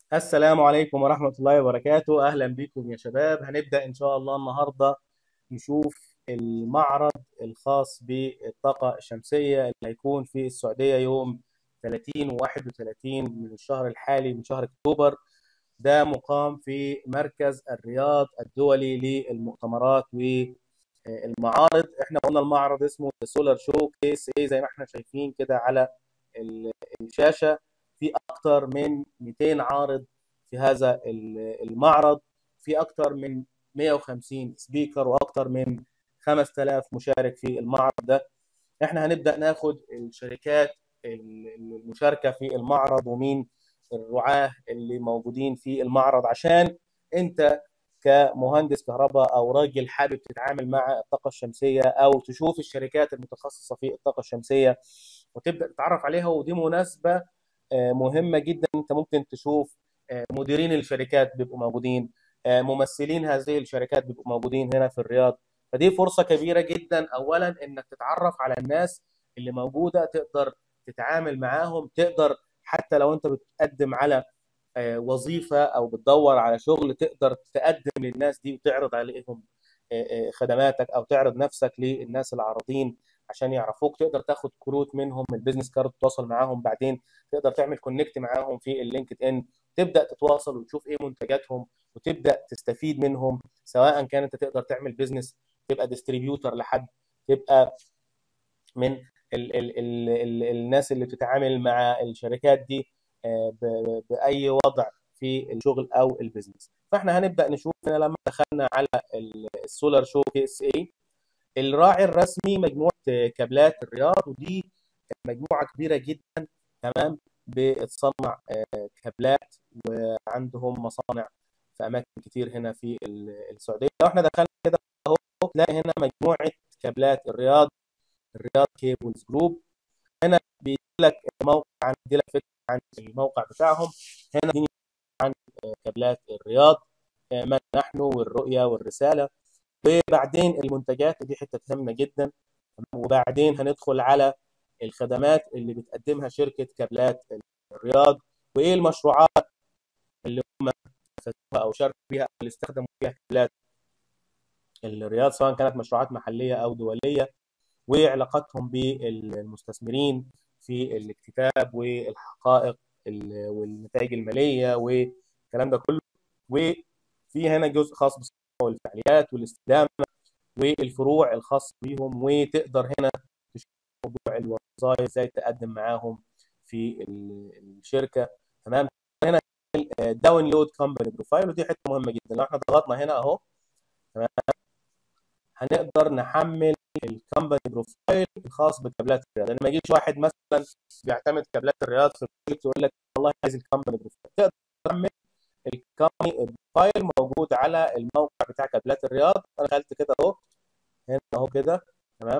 السلام عليكم ورحمة الله وبركاته أهلا بكم يا شباب هنبدأ إن شاء الله النهاردة نشوف المعرض الخاص بالطاقة الشمسية اللي هيكون في السعودية يوم 30 و 31 من الشهر الحالي من شهر أكتوبر ده مقام في مركز الرياض الدولي للمؤتمرات والمعارض احنا قلنا المعرض اسمه سولار شو كيس ايه زي ما احنا شايفين كده على ال- الشاشة في أكثر من 200 عارض في هذا ال- المعرض في أكثر من 150 سبيكر وأكثر من 5000 مشارك في المعرض ده احنا هنبدأ ناخد الشركات ال- المشاركة في المعرض ومين الرعاة اللي موجودين في المعرض عشان انت كمهندس كهرباء او راجل حابب تتعامل مع الطاقة الشمسية او تشوف الشركات المتخصصة في الطاقة الشمسية وتبدأ تتعرف عليها ودي مناسبة آه، مهمة جدا انت ممكن تشوف آه، مديرين الشركات بيبقوا موجودين آه، ممثلين هذه الشركات بيبقوا موجودين هنا في الرياض فدي فرصة كبيرة جدا اولا انك تتعرف على الناس اللي موجودة تقدر تتعامل معاهم تقدر حتى لو انت بتقدم على آه، وظيفة او بتدور على شغل تقدر تقدم للناس دي وتعرض عليهم آه، آه، خدماتك او تعرض نفسك للناس العارضين عشان يعرفوك تقدر تاخد كروت منهم البيزنس كارد تتواصل معاهم بعدين تقدر تعمل كونكت معاهم في اللينكد ان تبدا تتواصل وتشوف ايه منتجاتهم وتبدا تستفيد منهم سواء كان انت تقدر تعمل بيزنس تبقى ديستريبيوتور لحد تبقى من ال ال ال ال الناس اللي بتتعامل مع الشركات دي آه، ب- باي وضع في الشغل او البيزنس فاحنا هنبدا نشوف هنا لما دخلنا على ال- السولار شو كيس اي الراعي الرسمي مجموعه آه، كابلات الرياض ودي مجموعه كبيره جدا تمام بتصنع آه، كابلات وعندهم مصانع في اماكن كتير هنا في ال- السعوديه لو احنا دخلنا كده اهو تلاقي هنا مجموعه كابلات الرياض الرياض كيبلز جروب هنا بيدي لك موقع عن بيدي لك فكره عن الموقع بتاعهم هنا دي عن آه، كابلات الرياض آه، من نحن والرؤيه والرساله وبعدين المنتجات ودي حته مهمه جدا وبعدين هندخل على الخدمات اللي بتقدمها شركه كابلات الرياض وايه المشروعات اللي هم نفذوها او شاركوا بها او اللي استخدموا فيها كابلات الرياض سواء كانت مشروعات محليه او دوليه وعلاقتهم بالمستثمرين في الاكتتاب والحقائق ال- والنتائج الماليه والكلام ده كله وفي هنا جزء خاص بالصناعه والفعاليات والاستدامه والفروع الخاصه بيهم وتقدر هنا تشوف موضوع الوظائف ازاي تقدم معاهم في ال- الشركه تمام هنا داونلود كومباني بروفايل ودي حته مهمه جدا لو احنا ضغطنا هنا اهو تمام هنقدر نحمل الكومباني بروفايل الخاص بكابلات الرياض يعني ما يجيش واحد مثلا بيعتمد كابلات الرياض في البروجكت يقول لك والله عايز الكومباني بروفايل تقدر تحمل الكومباني بروفايل موجود على الموقع بتاع كابلات الرياض انا دخلت كده اهو هنا اهو كده تمام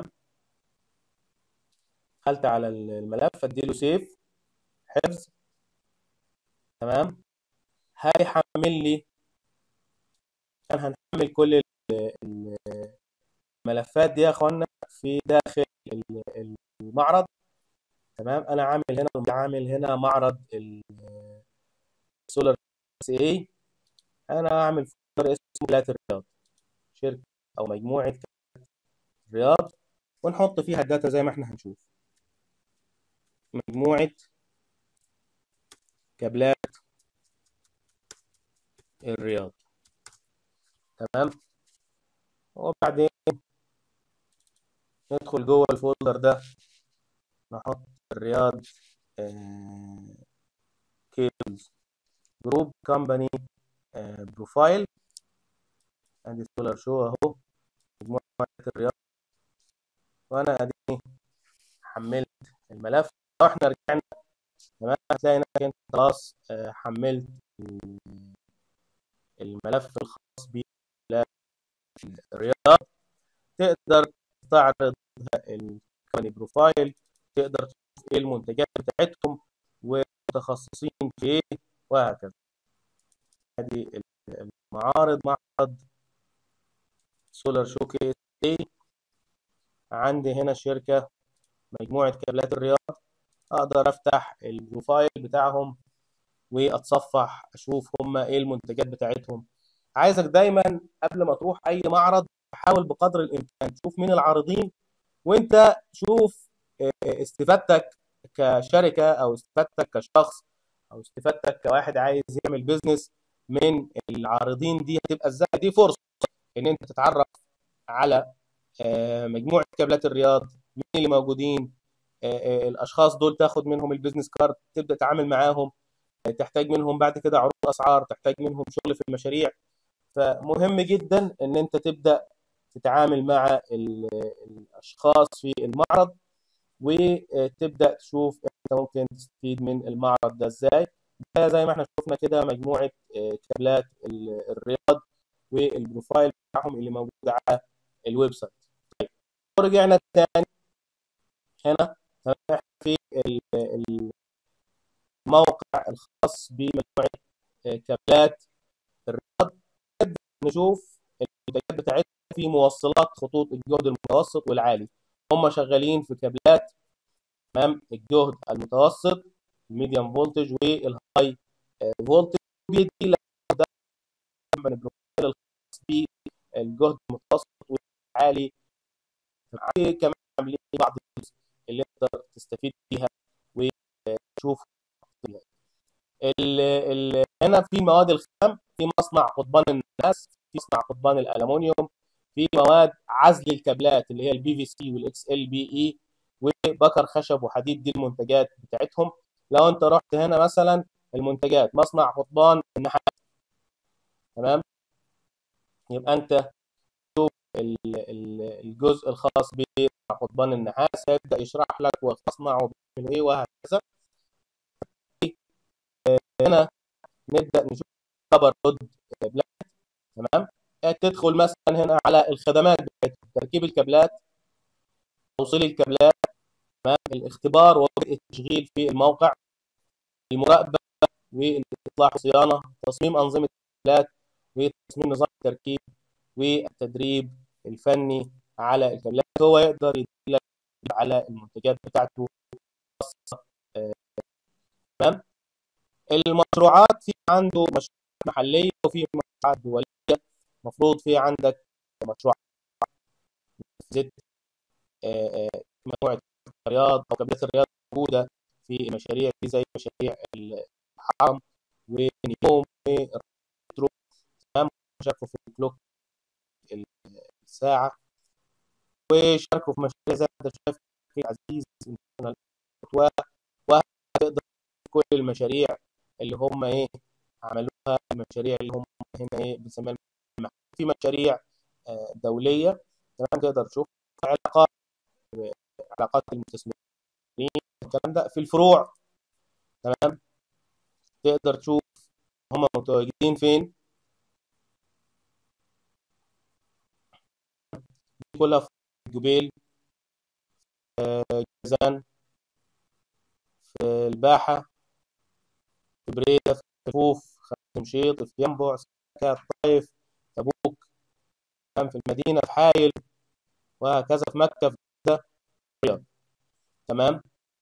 دخلت على الملف اديله سيف حفظ تمام هيحمل لي كان هنحمل كل ال- ال- الملفات دي يا اخوانا في داخل ال- المعرض تمام انا عامل هنا عامل هنا معرض السولار سي اي انا هعمل فولدر اسمه كابلات الرياض شركه او مجموعه كابلات الرياض ونحط فيها الداتا زي ما احنا هنشوف مجموعه كابلات الرياض تمام وبعدين ندخل جوه الفولدر ده نحط الرياض كيبلز جروب كومباني بروفايل عندي سولار شو اهو مجموعه الرياض وانا ادي حملت الملف لو احنا رجعنا تمام هتلاقي انك انت خلاص آه، حملت الملف الخاص بالرياض تقدر تعرض الكومباني بروفايل تقدر تشوف ايه المنتجات بتاعتهم ومتخصصين في ايه وهكذا ادي المعارض معرض سولار شوكيس ايه عندي هنا شركة مجموعة كابلات الرياض اقدر افتح البروفايل بتاعهم واتصفح اشوف هم ايه المنتجات بتاعتهم عايزك دايما قبل ما تروح اي معرض حاول بقدر الامكان تشوف مين العارضين وانت شوف آه، استفادتك كشركه او استفادتك كشخص او استفادتك كواحد عايز يعمل بيزنس من العارضين دي هتبقى ازاي دي فرصه ان انت تتعرف على آه، مجموعه كابلات الرياض مين اللي موجودين آه، آه، الاشخاص دول تاخد منهم البيزنس كارد تبدا تتعامل معاهم تحتاج منهم بعد كده عروض اسعار تحتاج منهم شغل في المشاريع فمهم جدا ان انت تبدا تتعامل مع الاشخاص في المعرض وتبدا تشوف انت ممكن تستفيد من المعرض ده ازاي ده زي ما احنا شفنا كده مجموعه كابلات الرياض والبروفايل بتاعهم اللي موجود على الويب سايت طيب رجعنا تاني هنا في الموقع الخاص بمجموعه كابلات الرياض نشوف المنتجات بتاعتها في موصلات خطوط الجهد المتوسط والعالي هم شغالين في كابلات تمام الجهد المتوسط الميديوم فولتج والهاي فولتج بيدي لك البروفايل الخاص بالجهد المتوسط والعالي كمان عاملين بعض اللي تقدر تستفيد بيها وتشوف ال ال هنا في مواد الخام في مصنع قضبان النحاس في مصنع قضبان الالومنيوم في مواد عزل الكابلات اللي هي البي في سي والاكس ال بي اي وبكر خشب وحديد دي المنتجات بتاعتهم لو انت رحت هنا مثلا المنتجات مصنع قضبان النحاس تمام يبقى انت تشوف الجزء الخاص بقضبان النحاس هيبدا يشرح لك وتصنع وبيعمل ايه وهكذا هنا نبدا نشوف خبر رد تمام تدخل مثلا هنا على الخدمات تركيب الكابلات توصيل الكابلات تمام الاختبار وبدء التشغيل في الموقع المراقبه والاصلاح والصيانه تصميم انظمه الكابلات وتصميم نظام التركيب والتدريب الفني على الكابلات هو يقدر يدلك على المنتجات بتاعته تمام المشروعات في عنده مشروعات محليه وفي مشروعات دوليه المفروض في عندك مشروع زد آه، آه، مجموعه الرياض او كابلات الرياض موجوده في مشاريع دي زي مشاريع الحرم ونيوم تمام شاركوا في الكلوك الساعه وشاركوا في مشاريع زي ما انت شايف عزيز وهتقدر كل المشاريع اللي هم ايه عملوها المشاريع اللي هم هنا ايه بنسميها في مشاريع آه، دوليه تمام تقدر تشوف علاقات علاقات المستثمرين الكلام ده في الفروع تمام تقدر تشوف هم متواجدين فين كلها في جبيل في جازان في الباحة في بريدة في كفوف خمس مشيط في ينبع سكات الطيف تبوك في المدينة في حايل وهكذا في مكة في الرياض تمام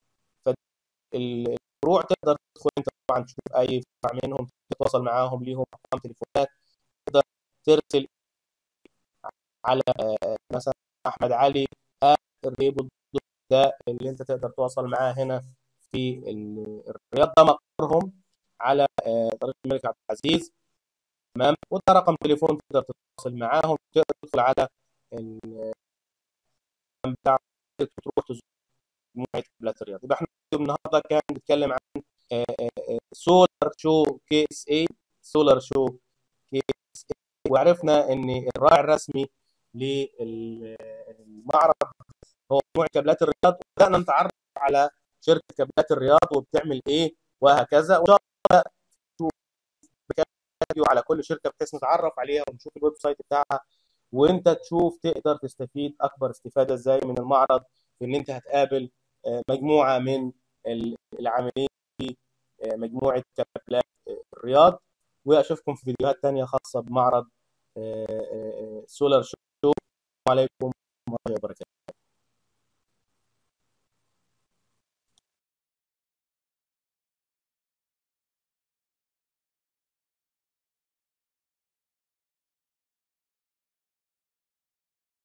فالفروع تقدر تدخل انت طبعا تشوف اي فرع منهم تتواصل معاهم ليهم ارقام تليفونات تقدر ترسل على آه، مثلا احمد علي الريبل ده اللي انت تقدر تتواصل معاه هنا في الرياض ده مقرهم على آه، طريق الملك عبد العزيز تمام وده رقم تليفون تقدر تتواصل معاهم تقدر تدخل على بتاع تروح تزور مجموعه قبلات الرياض يبقى احنا النهارده كان بنتكلم عن سولار شو كي اس اي سولار شو كي اس اي وعرفنا ان الراعي الرسمي للمعرض هو مجموعه كابلات الرياض وبدانا نتعرف على شركه كابلات الرياض وبتعمل ايه وهكذا وان شاء الله فيديو على كل شركه بحيث نتعرف عليها ونشوف الويب سايت بتاعها وانت تشوف تقدر تستفيد اكبر استفاده ازاي من المعرض في ان انت هتقابل آه، مجموعه من العاملين في آه، مجموعه كابلات الرياض واشوفكم في فيديوهات ثانيه خاصه بمعرض سولار شو السلام عليكم ورحمه الله وبركاته